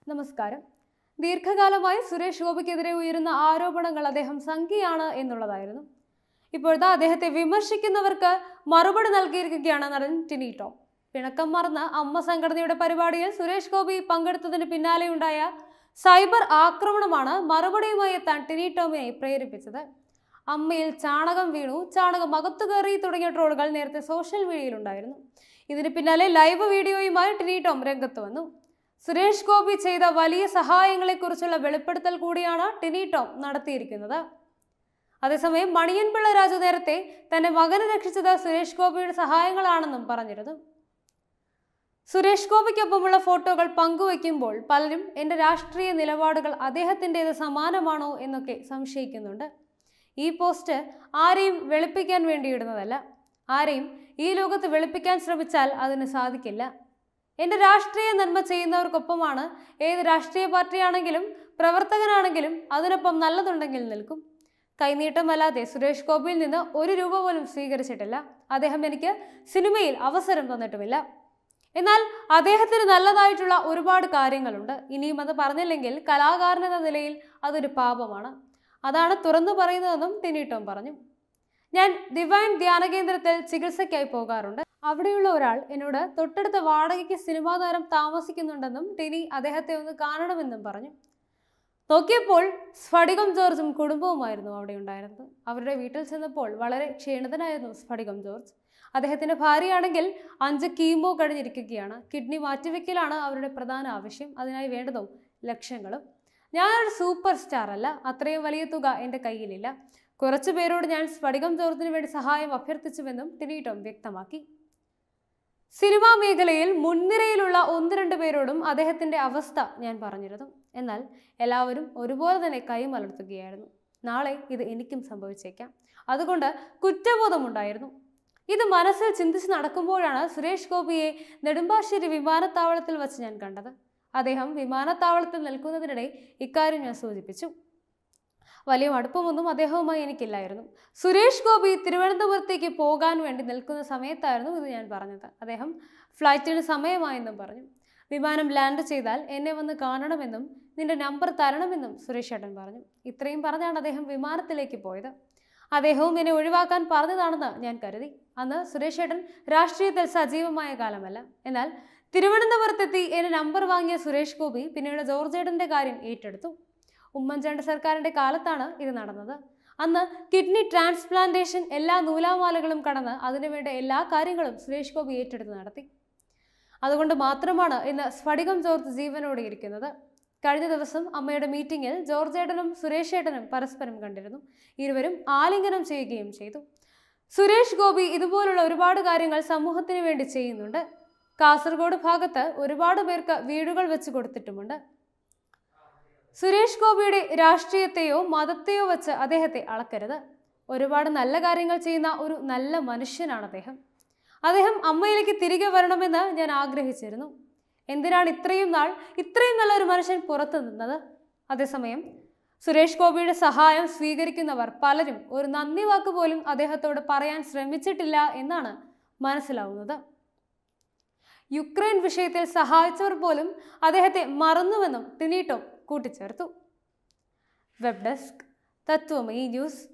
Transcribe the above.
നമസ്കാരം ദീർഘകാലമായി സുരേഷ് ഗോപിക്കെതിരെ ഉയരുന്ന ആരോപണങ്ങൾ അദ്ദേഹം സംഖ്യയാണ് എന്നുള്ളതായിരുന്നു ഇപ്പോഴത്തെ അദ്ദേഹത്തെ വിമർശിക്കുന്നവർക്ക് മറുപടി നൽകിയിരിക്കുകയാണ് നടൻ ടിനി ടോം പിണക്കം മറന്ന അമ്മ സംഘടനയുടെ പരിപാടിയിൽ സുരേഷ് ഗോപി പങ്കെടുത്തതിന് പിന്നാലെയുണ്ടായ സൈബർ ആക്രമണമാണ് മറുപടിയുമായി എത്താൻ ടിനി ടോമിനെ പ്രേരിപ്പിച്ചത് അമ്മയിൽ ചാണകം വീണു ചാണകം അകത്തു കയറി തുടങ്ങിയ ട്രോളുകൾ നേരത്തെ സോഷ്യൽ മീഡിയയിലുണ്ടായിരുന്നു ഇതിന് പിന്നാലെ ലൈവ് വീഡിയോയുമായി ടിനി ടോം രംഗത്ത് വന്നു സുരേഷ് ഗോപി ചെയ്ത വലിയ സഹായങ്ങളെക്കുറിച്ചുള്ള വെളിപ്പെടുത്തൽ കൂടിയാണ് ടിനി ടോം നടത്തിയിരിക്കുന്നത് അതേസമയം മണിയൻപിള്ള രാജു നേരത്തെ തന്റെ മകനെ രക്ഷിച്ചത് സുരേഷ് ഗോപിയുടെ സഹായങ്ങളാണെന്നും പറഞ്ഞിരുന്നു സുരേഷ് ഗോപിക്കൊപ്പമുള്ള ഫോട്ടോകൾ പങ്കുവയ്ക്കുമ്പോൾ പലരും എൻ്റെ രാഷ്ട്രീയ നിലപാടുകൾ അദ്ദേഹത്തിൻ്റെത് സമാനമാണോ എന്നൊക്കെ സംശയിക്കുന്നുണ്ട് ഈ പോസ്റ്റ് ആരെയും വെളുപ്പിക്കാൻ വേണ്ടി ഇടുന്നതല്ല ആരെയും ഈ ലോകത്ത് വെളുപ്പിക്കാൻ ശ്രമിച്ചാൽ അതിന് സാധിക്കില്ല എൻ്റെ രാഷ്ട്രീയ നന്മ ചെയ്യുന്നവർക്കൊപ്പമാണ് ഏത് രാഷ്ട്രീയ പാർട്ടിയാണെങ്കിലും പ്രവർത്തകനാണെങ്കിലും അതിനൊപ്പം നല്ലതുണ്ടെങ്കിൽ നിൽക്കും കൈനീട്ടമല്ലാതെ സുരേഷ് ഗോപിയിൽ നിന്ന് ഒരു രൂപ പോലും സ്വീകരിച്ചിട്ടില്ല അദ്ദേഹം എനിക്ക് സിനിമയിൽ അവസരം തന്നിട്ടുമില്ല എന്നാൽ അദ്ദേഹത്തിന് നല്ലതായിട്ടുള്ള ഒരുപാട് കാര്യങ്ങളുണ്ട് ഇനിയും അത് പറഞ്ഞില്ലെങ്കിൽ കലാകാരൻ എന്ന നിലയിൽ അതൊരു പാപമാണ് അതാണ് തുറന്നു പറയുന്നതെന്നും ടിനീട്ടോം പറഞ്ഞു ഞാൻ ഡിവൈൻ ധ്യാന കേന്ദ്രത്തിൽ ചികിത്സയ്ക്കായി പോകാറുണ്ട് അവിടെയുള്ള ഒരാൾ എന്നോട് തൊട്ടടുത്ത വാടകയ്ക്ക് സിനിമാ താരം താമസിക്കുന്നുണ്ടെന്നും ടിനി അദ്ദേഹത്തെ ഒന്ന് കാണണമെന്നും പറഞ്ഞു നോക്കിയപ്പോൾ സ്ഫടികം ജോർജും കുടുംബവുമായിരുന്നു അവിടെ ഉണ്ടായിരുന്നത് അവരുടെ വീട്ടിൽ ചെന്നപ്പോൾ വളരെ ക്ഷീണിതനായിരുന്നു സ്ഫടികം ജോർജ് അദ്ദേഹത്തിന്റെ ഭാര്യയാണെങ്കിൽ അഞ്ച് കീമോ കഴിഞ്ഞിരിക്കുകയാണ് കിഡ്നി മാറ്റിവെക്കലാണ് അവരുടെ പ്രധാന ആവശ്യം അതിനായി വേണ്ടതോ ലക്ഷങ്ങളും ഞാനൊരു സൂപ്പർ സ്റ്റാർ അല്ല അത്രയും വലിയ തുക എൻ്റെ കയ്യിലില്ല കുറച്ചു പേരോട് ഞാൻ സ്ഫടികം ജോർജിന് വേണ്ടി സഹായം അഭ്യർത്ഥിച്ചുവെന്നും ടിനീട്ടോം വ്യക്തമാക്കി സിനിമാ മേഖലയിൽ മുൻനിരയിലുള്ള ഒന്ന് രണ്ട് പേരോടും അദ്ദേഹത്തിന്റെ അവസ്ഥ ഞാൻ പറഞ്ഞിരുന്നു എന്നാൽ എല്ലാവരും ഒരുപോലെ തന്നെ കൈമലർത്തുകയായിരുന്നു നാളെ ഇത് എനിക്കും സംഭവിച്ചേക്കാം അതുകൊണ്ട് കുറ്റബോധമുണ്ടായിരുന്നു ഇത് മനസ്സിൽ ചിന്തിച്ച് നടക്കുമ്പോഴാണ് സുരേഷ് ഗോപിയെ നെടുമ്പാശ്ശേരി വിമാനത്താവളത്തിൽ വച്ച് ഞാൻ കണ്ടത് അദ്ദേഹം വിമാനത്താവളത്തിൽ നിൽക്കുന്നതിനിടെ ഇക്കാര്യം ഞാൻ സൂചിപ്പിച്ചു വലിയ അടുപ്പമൊന്നും അദ്ദേഹവുമായി എനിക്കില്ലായിരുന്നു സുരേഷ് ഗോപി തിരുവനന്തപുരത്തേക്ക് പോകാൻ വേണ്ടി നിൽക്കുന്ന സമയത്തായിരുന്നു ഇത് ഞാൻ പറഞ്ഞത് അദ്ദേഹം ഫ്ലൈറ്റിന് സമയമായെന്നും പറഞ്ഞു വിമാനം ലാൻഡ് ചെയ്താൽ എന്നെ വന്ന് കാണണമെന്നും നിന്റെ നമ്പർ തരണമെന്നും സുരേഷ് ഏട്ടൻ പറഞ്ഞു ഇത്രയും പറഞ്ഞാണ് അദ്ദേഹം വിമാനത്തിലേക്ക് പോയത് അദ്ദേഹവും എന്നെ ഒഴിവാക്കാൻ പറഞ്ഞതാണെന്ന് ഞാൻ കരുതി അന്ന് സുരേഷ് ഏട്ടൻ രാഷ്ട്രീയത്തിൽ സജീവമായ കാലമല്ല എന്നാൽ തിരുവനന്തപുരത്തെത്തി എന്നെ നമ്പർ വാങ്ങിയ സുരേഷ് ഗോപി പിന്നീട് ജോർജ് ഏട്ടൻ്റെ കാര്യം ഏറ്റെടുത്തു ഉമ്മൻചാണ്ടി സർക്കാരിന്റെ കാലത്താണ് ഇത് നടന്നത് അന്ന് കിഡ്നി ട്രാൻസ്പ്ലാന്റേഷൻ എല്ലാ നൂലാമാലകളും കടന്ന് അതിനുവേണ്ട എല്ലാ കാര്യങ്ങളും സുരേഷ് ഗോപി ഏറ്റെടുത്ത് നടത്തി അതുകൊണ്ട് മാത്രമാണ് ഇന്ന് സ്ഫടികം ജോർജ് ജീവനോടെ ഇരിക്കുന്നത് കഴിഞ്ഞ ദിവസം അമ്മയുടെ മീറ്റിംഗിൽ ജോർജ് ഏട്ടനും സുരേഷ് ഏട്ടനും പരസ്പരം കണ്ടിരുന്നു ഇരുവരും ആലിംഗനം ചെയ്യുകയും ചെയ്തു സുരേഷ് ഗോപി ഇതുപോലുള്ള ഒരുപാട് കാര്യങ്ങൾ സമൂഹത്തിന് വേണ്ടി ചെയ്യുന്നുണ്ട് കാസർഗോഡ് ഭാഗത്ത് ഒരുപാട് പേർക്ക് വീടുകൾ വെച്ച് കൊടുത്തിട്ടുമുണ്ട് സുരേഷ് ഗോപിയുടെ രാഷ്ട്രീയത്തെയോ മതത്തെയോ വെച്ച് അദ്ദേഹത്തെ അളക്കരുത് ഒരുപാട് നല്ല കാര്യങ്ങൾ ചെയ്യുന്ന ഒരു നല്ല മനുഷ്യനാണ് അദ്ദേഹം അദ്ദേഹം അമ്മയിലേക്ക് തിരികെ വരണമെന്ന് ഞാൻ ആഗ്രഹിച്ചിരുന്നു എന്തിനാണ് ഇത്രയും നാൾ ഇത്രയും നല്ല ഒരു മനുഷ്യൻ പുറത്തു നിന്നത് അതേസമയം സുരേഷ് ഗോപിയുടെ സഹായം സ്വീകരിക്കുന്നവർ പലരും ഒരു നന്ദി വാക്ക് പോലും അദ്ദേഹത്തോട് പറയാൻ ശ്രമിച്ചിട്ടില്ല എന്നാണ് മനസ്സിലാവുന്നത് യുക്രൈൻ വിഷയത്തിൽ സഹായിച്ചവർ പോലും അദ്ദേഹത്തെ മറന്നുവെന്നും ടിനീട്ടോ കൂട്ടിച്ചേർത്തു വെബ് ഡെസ്ക് തത്വമയി ന്യൂസ്